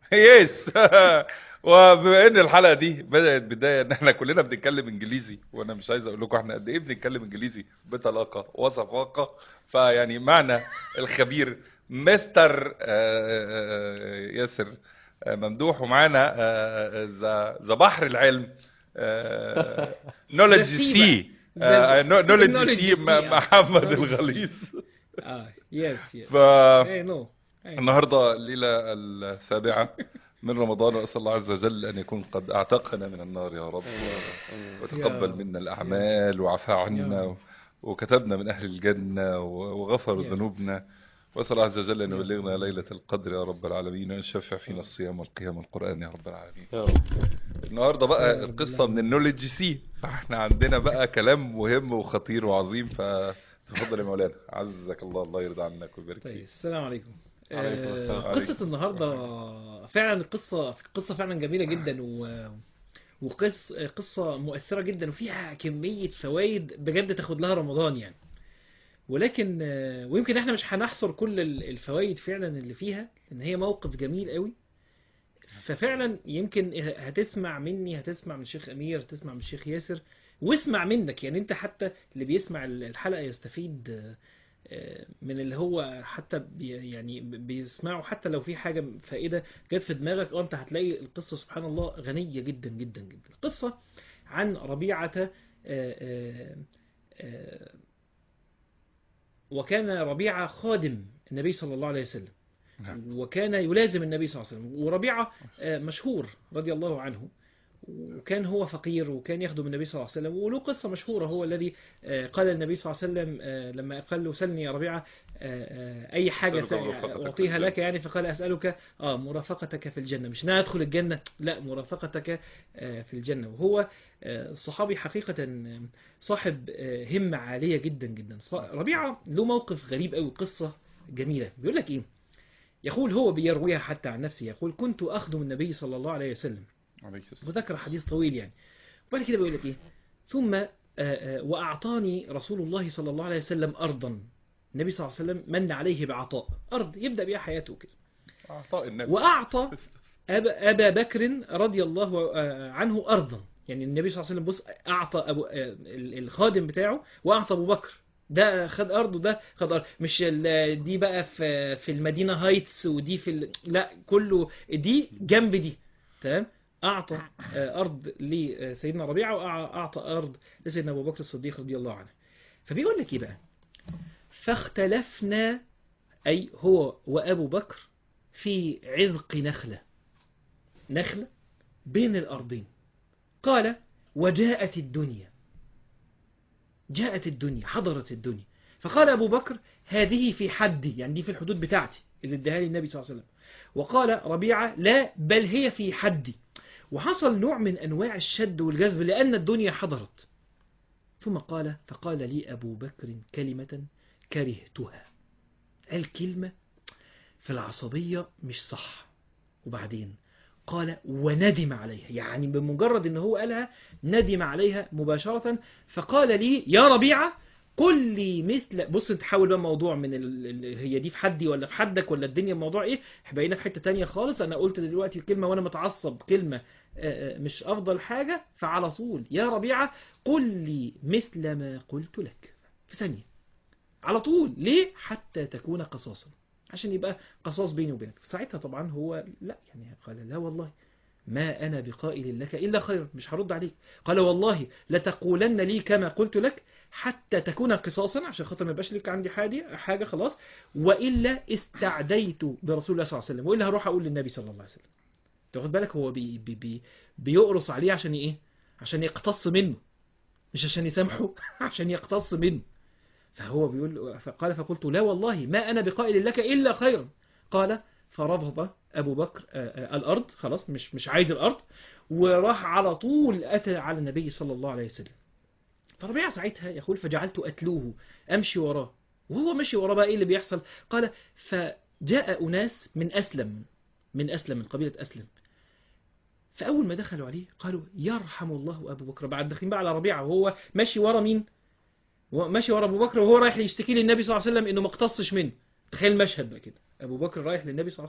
يس وبما ان الحلقه دي بدات بدايه ان احنا كلنا بنتكلم انجليزي وانا مش عايز اقول لكم احنا قد ايه بنتكلم انجليزي بطلاقه وصفاقه فيعني معنى الخبير مستر آه، آه، ياسر آه، ممدوح ومعانا آه، ذا ذا بحر العلم نولج The sea سي بقى. The- نولج knowledge سي sea. محمد Knowledge sea. الغليظ اه يس يس ف اي نو النهارده الليله السابعه من رمضان واسال الله عز وجل ان يكون قد اعتقنا من النار يا رب وتقبل يا منا الاعمال وعفى عنا رب. وكتبنا من اهل الجنه وغفر يا. ذنوبنا واسال الله عز وجل ان يا. يبلغنا ليله القدر يا رب العالمين وان يشفع فينا الصيام والقيام والقران يا رب العالمين يا رب النهارده بقى يا رب القصه العالمين. من النولج سي فاحنا عندنا بقى كلام مهم وخطير وعظيم فتفضل يا مولانا عزك الله الله يرضى عنك ويبارك طيب فيك السلام عليكم عليكم آه، السلام. قصة عليكم النهاردة فعلا القصة قصة فعلا جميلة جدا و وقص قصة مؤثرة جدا وفيها كمية فوائد بجد تاخد لها رمضان يعني ولكن آه، ويمكن احنا مش هنحصر كل ال- الفوائد فعلا اللي فيها لان هي موقف جميل قوي ففعلا يمكن هتسمع مني هتسمع من الشيخ امير هتسمع من الشيخ ياسر واسمع منك يعني انت حتى اللي بيسمع الحلقة يستفيد آه، آه، من اللي هو حتى بي يعني بيسمعوا حتى لو في حاجة فائدة جت في دماغك اه انت هتلاقي القصة سبحان الله غنية جدا جدا جدا القصة عن ربيعة آه، آه، آه، وكان ربيعة خادم النبي صلى الله عليه وسلم نعم. وكان يلازم النبي صلى الله عليه وسلم وربيعة آه، مشهور رضي الله عنه وكان هو فقير وكان يخدم النبي صلى الله عليه وسلم وله قصة مشهورة هو الذي آه، قال النبي صلى الله عليه وسلم آه، لما قال له سلني يا ربيعة آه، آه، أي حاجة أسألك مرافقتك في أعطيها الجنة. لك يعني فقال أسألك آه مرافقتك في الجنة مش أنا أدخل الجنة لا مرافقتك آه، في الجنة وهو آه، صحابي حقيقة آه، صاحب آه، همة عالية جدا جدا ص- ربيعة له موقف غريب قوي قصة جميلة بيقول لك إيه يقول هو بيرويها حتى عن نفسه يقول كنت أخدم النبي صلى الله عليه وسلم عليك السلام. وذكر حديث طويل يعني وبعد كده بيقول لك ايه ثم آه، آه، واعطاني رسول الله صلى الله عليه وسلم ارضا النبي صلى الله عليه وسلم من عليه بعطاء ارض يبدا بها حياته كده عطاء النبي واعطى أبا, ابا بكر رضي الله آه، عنه ارضا يعني النبي صلى الله عليه وسلم بص اعطى أبو آه، ال- الخادم بتاعه واعطى ابو بكر ده خد ارض وده خد ارض مش ال- دي بقى في في المدينه هايتس ودي في ال... لا كله دي جنب دي تمام اعطى آه، ارض لسيدنا ربيعه واعطى ارض لسيدنا ابو بكر الصديق رضي الله عنه فبيقول لك ايه بقى فاختلفنا اي هو وابو بكر في عذق نخله نخله بين الارضين قال وجاءت الدنيا جاءت الدنيا حضرت الدنيا فقال ابو بكر هذه في حدي يعني دي في الحدود بتاعتي اللي اداها لي النبي صلى الله عليه وسلم وقال ربيعه لا بل هي في حدي وحصل نوع من أنواع الشد والجذب لأن الدنيا حضرت ثم قال فقال لي أبو بكر كلمة كرهتها الكلمة في العصبية مش صح وبعدين قال وندم عليها يعني بمجرد ان هو قالها ندم عليها مباشرة فقال لي يا ربيعة قل لي مثل بص انت حاول بقى موضوع من ال... ال- هي دي في حدي ولا في حدك ولا الدنيا موضوع ايه بقينا في حتة تانية خالص انا قلت دلوقتي الكلمة وانا متعصب كلمة آه، آه، مش افضل حاجة فعلى طول يا ربيعة قل لي مثل ما قلت لك في ثانية على طول ليه حتى تكون قصاصا عشان يبقى قصاص بيني وبينك ساعتها طبعا هو لا يعني قال لا والله ما أنا بقائل لك إلا خير مش هرد عليك قال والله لتقولن لي كما قلت لك حتى تكون قصاصا عشان خاطر ما يبقاش لك عندي حاجة حاجة خلاص وإلا استعديت برسول الله صلى الله عليه وسلم وإلا هروح أقول للنبي صلى الله عليه وسلم تاخد بالك هو بي بي بي بيقرص عليه عشان إيه عشان يقتص منه مش عشان يسامحه عشان يقتص منه فهو بيقول فقال فقلت لا والله ما أنا بقائل لك إلا خيرا قال فرفض أبو بكر آه، آه، الأرض خلاص مش مش عايز الأرض وراح على طول أتى على النبي صلى الله عليه وسلم فربيع ساعتها يقول فجعلت أتلوه أمشي وراه وهو مشي وراه بقى إيه اللي بيحصل قال فجاء أناس من أسلم من أسلم من قبيلة أسلم فأول ما دخلوا عليه قالوا يرحم الله أبو بكر بعد داخلين بقى على ربيعة وهو ماشي ورا مين هو ماشي ورا ابو بكر وهو رايح يشتكي للنبي صلى الله عليه وسلم انه ما اقتصش منه تخيل المشهد بقى كده ابو بكر رايح للنبي صلى الله عليه وسلم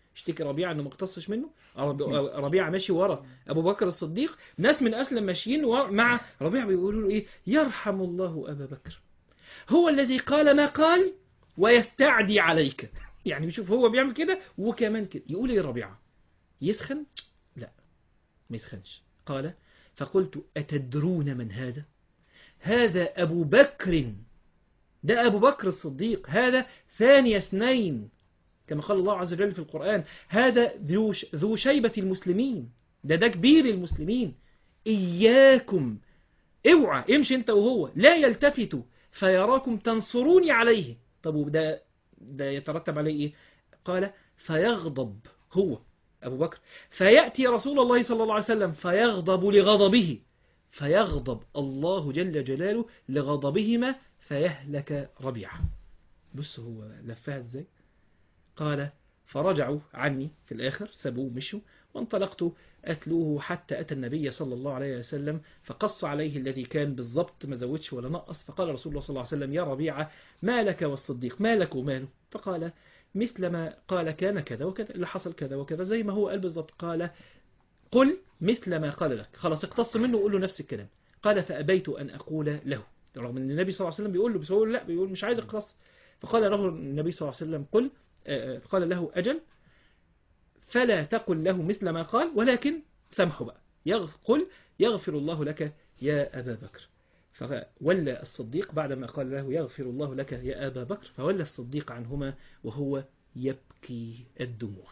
اشتكي ربيعة انه ما اقتصش منه رب- ربيعة ماشي ورا ابو بكر الصديق ناس من اسلم ماشيين ورا- مع ربيعة بيقولوا له ايه يرحم الله ابا بكر هو الذي قال ما قال ويستعدي عليك يعني بيشوف هو بيعمل كده وكمان كده يقول ايه ربيعة يسخن لا ما يسخنش قال فقلت أتدرون من هذا هذا أبو بكر ده أبو بكر الصديق هذا ثاني اثنين كما قال الله عز وجل في القرآن هذا ذو ش- ذو شيبة المسلمين ده ده كبير المسلمين إياكم اوعى امشي انت وهو لا يلتفتوا فيراكم تنصروني عليه طب وده ده يترتب عليه ايه قال فيغضب هو أبو بكر فيأتي رسول الله صلى الله عليه وسلم فيغضب لغضبه فيغضب الله جل جلاله لغضبهما فيهلك ربيعة بص هو لفها ازاي قال فرجعوا عني في الآخر سبوه مشوا وانطلقت أتلوه حتى أتى النبي صلى الله عليه وسلم فقص عليه الذي كان بالضبط ما زودش ولا نقص فقال رسول الله صلى الله عليه وسلم يا ربيعة ما لك والصديق ما لك وماله فقال مثل ما قال كان كذا وكذا اللي حصل كذا وكذا زي ما هو قال بالضبط قال قل مثل ما قال لك خلاص اقتص منه وقول له نفس الكلام قال فأبيت أن أقول له رغم أن النبي صلى الله عليه وسلم بيقول له بس هو لا بيقول مش عايز اقتص فقال له النبي صلى الله عليه وسلم قل آه، قال له أجل فلا تقل له مثل ما قال ولكن سامحه بقى يغ- قل يغفر الله لك يا أبا بكر فولى الصديق بعدما قال له يغفر الله لك يا أبا بكر فولى الصديق عنهما وهو يبكي الدموع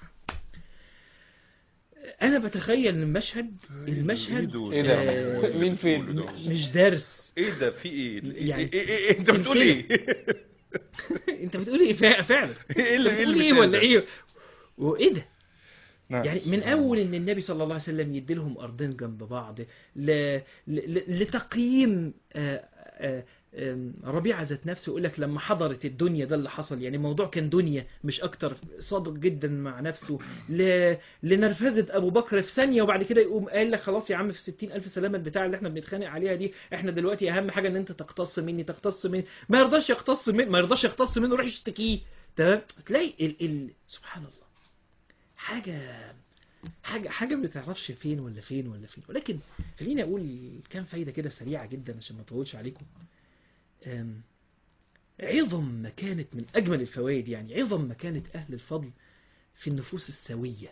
أنا بتخيل المشهد المشهد دول؟ ايه ده آه، مين فين كل دول. مش دارس ايه ده في ايه إيه- يعني- إيه, إيه, إيه انت بتقول ايه انت بتقول ايه فع- فعلا ايه انت اللي بتقول اللي ايه بيتقال ولا ده؟ ايه وايه ده نعم. يعني من اول ان النبي صلى الله عليه وسلم يدي لهم ارضين جنب بعض ل... ل... ل... لتقييم آه، آه، آم، ربيعه ذات نفسه يقول لك لما حضرت الدنيا ده اللي حصل يعني الموضوع كان دنيا مش اكتر صادق جدا مع نفسه ل... لنرفزه ابو بكر في ثانيه وبعد كده يقوم قال لك خلاص يا عم في 60 الف سلامه بتاع اللي احنا بنتخانق عليها دي احنا دلوقتي اهم حاجه ان انت تقتص مني تقتص مني ما يرضاش يقتص مني ما يرضاش يقتص منه روح يشتكيه تمام تلاقي ال... ال... سبحان الله حاجه حاجة حاجة ما تعرفش فين ولا فين ولا فين ولكن خليني أقول كام فايدة كده سريعة جدا عشان ما أطولش عليكم أم، عظم مكانة من أجمل الفوائد يعني عظم مكانة أهل الفضل في النفوس السوية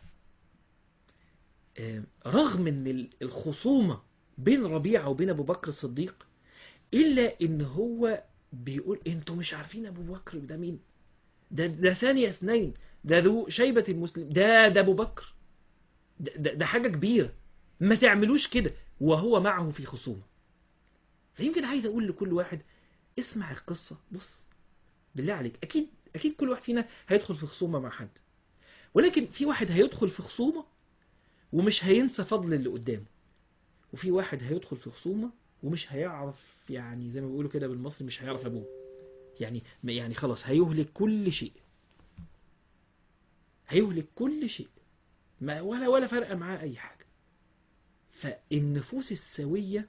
أم، رغم أن ال- الخصومة بين ربيعة وبين أبو بكر الصديق إلا أن هو بيقول أنتوا مش عارفين أبو بكر ده مين ده, ده ثانية اثنين ده ذو شيبة المسلم ده ده أبو بكر ده, ده, ده حاجة كبيرة ما تعملوش كده وهو معه في خصومة فيمكن عايز أقول لكل واحد اسمع القصة بص بالله عليك أكيد أكيد كل واحد فينا هيدخل في خصومة مع حد ولكن في واحد هيدخل في خصومة ومش هينسى فضل اللي قدامه وفي واحد هيدخل في خصومة ومش هيعرف يعني زي ما بيقولوا كده بالمصري مش هيعرف أبوه يعني يعني خلاص هيهلك كل شيء هيهلك كل شيء ما ولا ولا فرق معاه أي حاجة فالنفوس السوية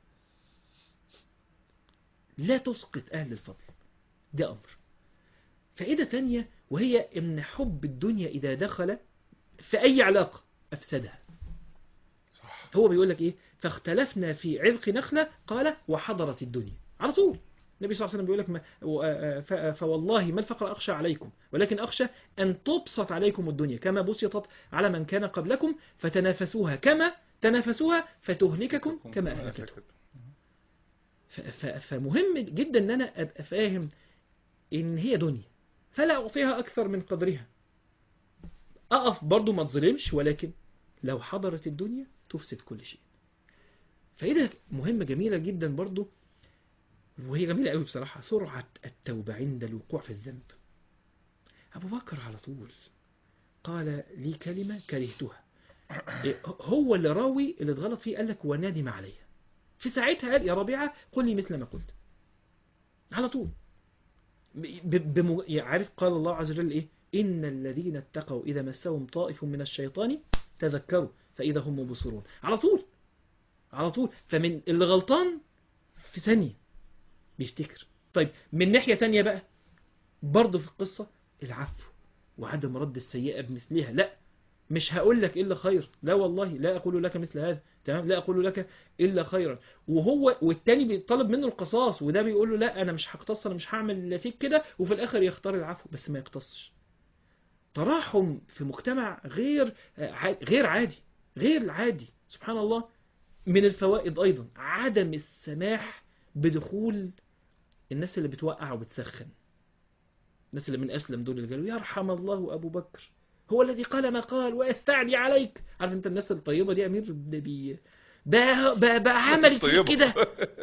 لا تسقط أهل الفضل ده أمر فائدة تانية وهي إن حب الدنيا إذا دخل في أي علاقة أفسدها صح هو بيقول لك إيه فاختلفنا في عذق نخلة قال وحضرت الدنيا على طول النبي صلى الله عليه وسلم بيقول لك ما و- آه، ف- فوالله ما الفقر أخشى عليكم ولكن أخشى أن تبسط عليكم الدنيا كما بسطت على من كان قبلكم فتنافسوها كما تنافسوها فتهلككم كما أهلكتكم ف- ف- فمهم جدا ان انا ابقى فاهم ان هي دنيا فلا اعطيها اكثر من قدرها اقف برضو ما تظلمش ولكن لو حضرت الدنيا تفسد كل شيء فإذا مهمة جميلة جدا برضو وهي جميلة قوي بصراحة سرعة التوبة عند الوقوع في الذنب أبو بكر على طول قال لي كلمة كرهتها إيه، هو اللي راوي اللي اتغلط فيه قال لك وندم عليها في ساعتها قال يا ربيعة قل لي مثل ما قلت على طول ب- بم... عارف قال الله عز وجل ايه إن الذين اتقوا إذا مسهم طائف من الشيطان تذكروا فإذا هم مبصرون على طول على طول فمن اللي غلطان في ثانية بيفتكر طيب من ناحية تانية بقى برضه في القصة العفو وعدم رد السيئة بمثلها لا مش هقول لك إلا خير لا والله لا أقول لك مثل هذا تمام لا أقول لك إلا خيرا وهو والتاني بيطلب منه القصاص وده بيقول له لا أنا مش هقتص أنا مش هعمل فيك كده وفي الآخر يختار العفو بس ما يقتصش تراحم في مجتمع غير غير عادي غير عادي سبحان الله من الفوائد أيضا عدم السماح بدخول الناس اللي بتوقع وبتسخن الناس اللي من أسلم دول اللي قالوا يرحم الله أبو بكر هو الذي قال ما قال ويستعدي عليك عارف انت الناس الطيبة دي أمير ده بي بقى, بقى, بقى عملت فيك كده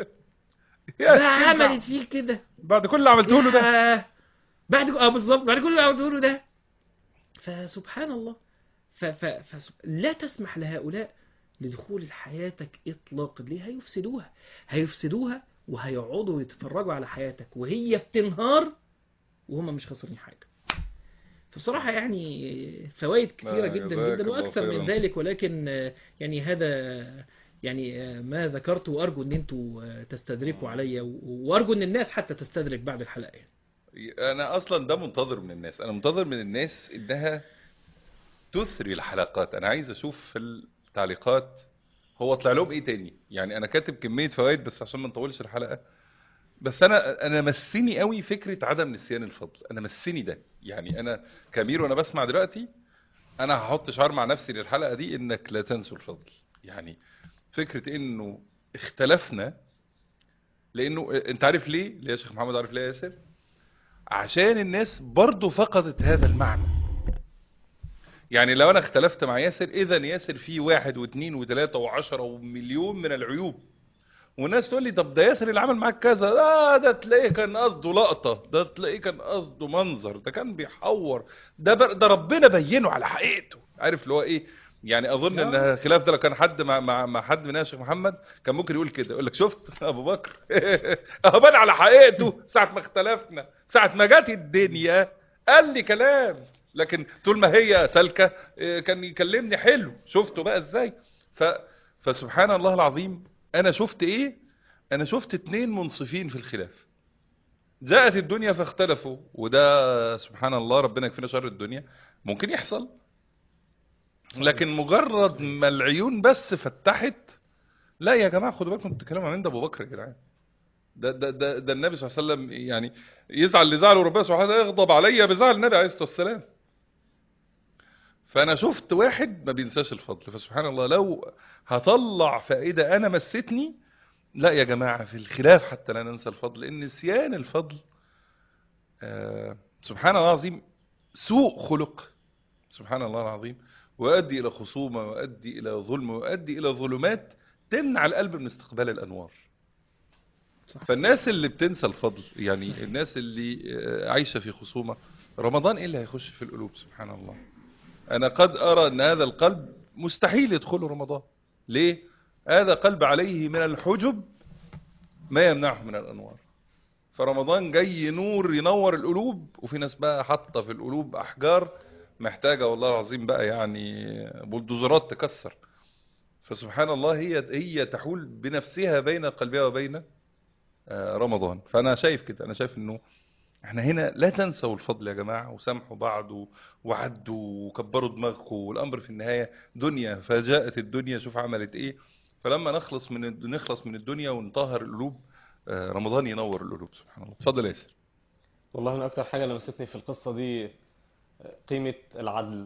بقى عملت فيك كده بعد كل اللي عملته له ده يا- بعد اه بالظبط بعد كل اللي عملته له ده فسبحان الله ف ف ف لا تسمح لهؤلاء لدخول حياتك اطلاقا ليه هيفسدوها هيفسدوها وهيقعدوا يتفرجوا على حياتك وهي بتنهار وهم مش خاسرين حاجه فبصراحة يعني فوائد كثيرة آه، جدا جزاك جدا الله وأكثر من خيراً. ذلك ولكن آه، يعني هذا يعني آه، ما ذكرت وأرجو أن أنتوا آه، تستدركوا عليا و- وأرجو أن الناس حتى تستدرك بعد الحلقة يعني. انا اصلا ده منتظر من الناس انا منتظر من الناس انها تثري الحلقات انا عايز اشوف في التعليقات هو طلع لهم ايه تاني يعني انا كاتب كمية فوائد بس عشان ما نطولش الحلقة بس انا انا مسني قوي فكرة عدم نسيان الفضل انا مسني ده يعني انا كامير وانا بسمع دلوقتي انا هحط شعار مع نفسي للحلقة دي انك لا تنسوا الفضل يعني فكرة انه اختلفنا لانه انت عارف ليه ليه يا شيخ محمد عارف ليه يا ياسر عشان الناس برضو فقدت هذا المعنى يعني لو انا اختلفت مع ياسر اذا ياسر فيه واحد واثنين وثلاثة وعشرة ومليون من العيوب والناس تقول لي طب ده ياسر اللي عمل معاك كذا لا ده تلاقيه كان قصده لقطة ده تلاقيه كان قصده منظر ده كان بيحور ده بر... ده ربنا بينه على حقيقته عارف اللي هو ايه يعني اظن ان الخلاف ده لو كان حد مع مع, مع حد من يا شيخ محمد كان ممكن يقول كده يقول لك شفت ابو بكر اهو بان على حقيقته ساعه ما اختلفنا ساعه ما جت الدنيا قال لي كلام لكن طول ما هي سالكه إيه، كان يكلمني حلو شفته بقى ازاي ف فسبحان الله العظيم انا شفت ايه انا شفت اتنين منصفين في الخلاف جاءت الدنيا فاختلفوا وده سبحان الله ربنا يكفينا شر الدنيا ممكن يحصل لكن مجرد ما العيون بس فتحت لا يا جماعه خدوا بالكم انتوا بتتكلموا عن مين ده ابو بكر يا جدعان ده ده ده, ده النبي صلى الله عليه وسلم يعني يزعل اللي زعله ربنا سبحانه وتعالى يغضب عليا بزعل النبي عليه الصلاه والسلام فانا شفت واحد ما بينساش الفضل فسبحان الله لو هطلع فائده انا مستني لا يا جماعه في الخلاف حتى لا ننسى الفضل ان نسيان الفضل آه سبحان الله العظيم سوء خلق سبحان الله العظيم ويؤدي إلى خصومة ويؤدي إلى ظلم ويؤدي إلى ظلمات تمنع القلب من استقبال الأنوار صح. فالناس اللي بتنسى الفضل يعني الناس اللي آه، عايشة في خصومة رمضان إيه اللي هيخش في القلوب سبحان الله أنا قد أرى أن هذا القلب مستحيل يدخله رمضان ليه؟ هذا قلب عليه من الحجب ما يمنعه من الأنوار فرمضان جاي نور ينور القلوب وفي ناس بقى حاطه في القلوب أحجار محتاجة والله العظيم بقى يعني بلدوزرات تكسر فسبحان الله هي هي تحول بنفسها بين قلبها وبين آه، رمضان فأنا شايف كده أنا شايف إنه احنا هنا لا تنسوا الفضل يا جماعة وسامحوا بعض و- وعدوا وكبروا دماغكم والأمر في النهاية دنيا فجاءت الدنيا شوف عملت إيه فلما نخلص من الد- نخلص من الدنيا ونطهر القلوب آه، رمضان ينور القلوب سبحان الله اتفضل يا ياسر والله من أكتر حاجة لمستني في القصة دي قيمة العدل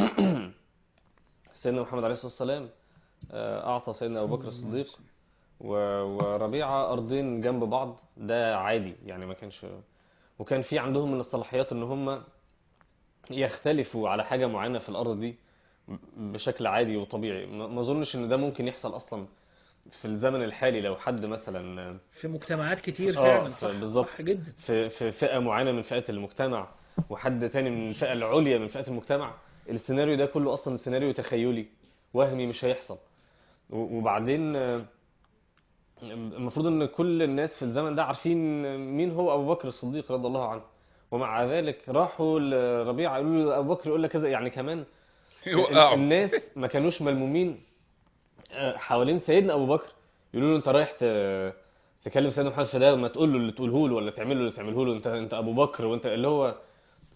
سيدنا محمد عليه الصلاة والسلام آه، أعطى سيدنا أبو بكر الصديق و- وربيعة أرضين جنب بعض ده عادي يعني ما كانش وكان في عندهم من الصلاحيات إن هم يختلفوا على حاجة معينة في الأرض دي بشكل عادي وطبيعي ما ما أظنش إن ده ممكن يحصل أصلا في الزمن الحالي لو حد مثلا في مجتمعات كتير آه، فعلا ف- صح بالظبط. صح جدا في في فئة معينة من فئات المجتمع وحد تاني من الفئة العليا من فئات المجتمع السيناريو ده كله أصلا سيناريو تخيلي وهمي مش هيحصل و- وبعدين آه، المفروض ان كل الناس في الزمن ده عارفين مين هو ابو بكر الصديق رضي الله عنه ومع ذلك راحوا لربيعه قالوا له ابو بكر يقول لك كذا يعني كمان ال- يوقعوا الناس ما كانوش ملمومين آه، حوالين سيدنا ابو بكر يقولوا له انت رايح ت- تكلم سيدنا محمد في ده ما تقول له اللي تقوله له ولا تعمل له اللي تعمله له انت انت ابو بكر وانت اللي هو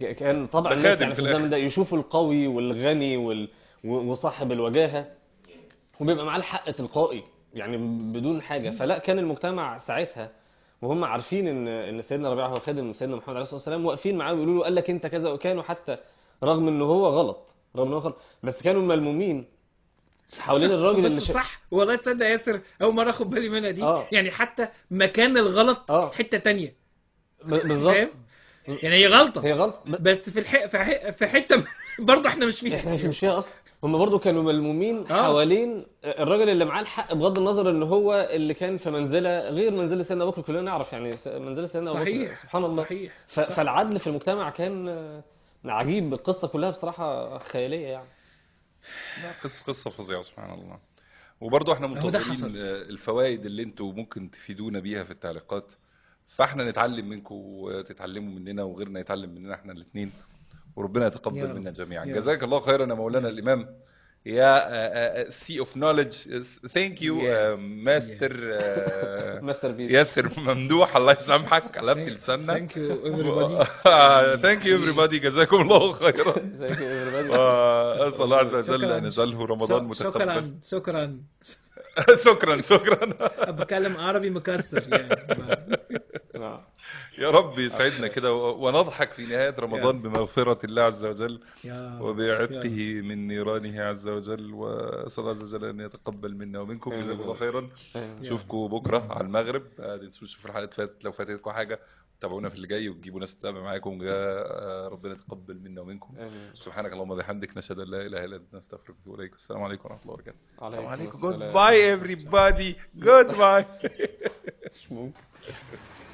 كان طبع ده الناس خادم يعني في في الزمن الآخر. ده يشوفوا القوي والغني وال... و- وصاحب الوجاهة وبيبقى معاه الحق تلقائي يعني بدون حاجة فلا كان المجتمع ساعتها وهم عارفين ان ان سيدنا ربيعه هو خادم سيدنا محمد عليه الصلاه والسلام واقفين معاه ويقولوا له قال لك انت كذا وكانوا حتى رغم ان هو غلط رغم ان هو غلط بس كانوا ملمومين حوالين الراجل اللي بس شا... صح والله تصدق يا ياسر اول مره اخد بالي منها دي آه. يعني حتى مكان الغلط آه. حته تانية ب- بالظبط فاهم يعني هي غلطه هي غلط ب- بس في الح... في, ح... في حته برضه احنا مش فيها احنا مش مش فيها اصلا هم برضو كانوا ملمومين آه. حوالين الراجل اللي معاه الحق بغض النظر ان هو اللي كان في منزله غير منزله سيدنا ابو بكر كلنا نعرف يعني س- منزله سيدنا ابو بكر صحيح سبحان الله صحيح ف... فالعدل في المجتمع كان آه، عجيب القصه كلها بصراحه خياليه يعني لا قصة قصة فظيعة سبحان الله وبرضه احنا هو ده منتظرين حصل. آه، الفوائد اللي انتوا ممكن تفيدونا بيها في التعليقات فاحنا نتعلم منكم وتتعلموا مننا وغيرنا يتعلم مننا احنا الاثنين وربنا يا يتقبل رب. منا جميعا يا جزاك الله خيرا يا مولانا الامام يا سي اوف نوليدج ثانك يو Yeah. ماستر ماستر بيس ياسر ممدوح الله يسامحك قلبت لساننا ثانك يو everybody ثانك يو everybody جزاكم الله خيرا ازيك يا everybody؟ واسال الله عز وجل شكراً. ان يجعله رمضان متقبل شكرا شكرا شكرا شكرا بتكلم عربي مكسر يعني نعم. يا رب يسعدنا كده و- ونضحك في نهاية رمضان بمغفرة الله عز وجل يا رب. وبعتقه من نيرانه عز وجل وأسأل الله عز وجل أن يتقبل منا ومنكم آمين. جزاكم الله خيرا آمين. نشوفكم بكرة على المغرب ما تنسوش في الحلقات فاتت لو فاتتكم حاجة تابعونا في اللي جاي وتجيبوا ناس تتابع معاكم جا- ربنا يتقبل منا ومنكم آمين. سبحانك اللهم وبحمدك نشهد ان لا اله الا انت نستغفرك ونتوب اليك السلام عليكم ورحمه الله وبركاته السلام عليكم السلام. جود باي everybody جود باي مش ممكن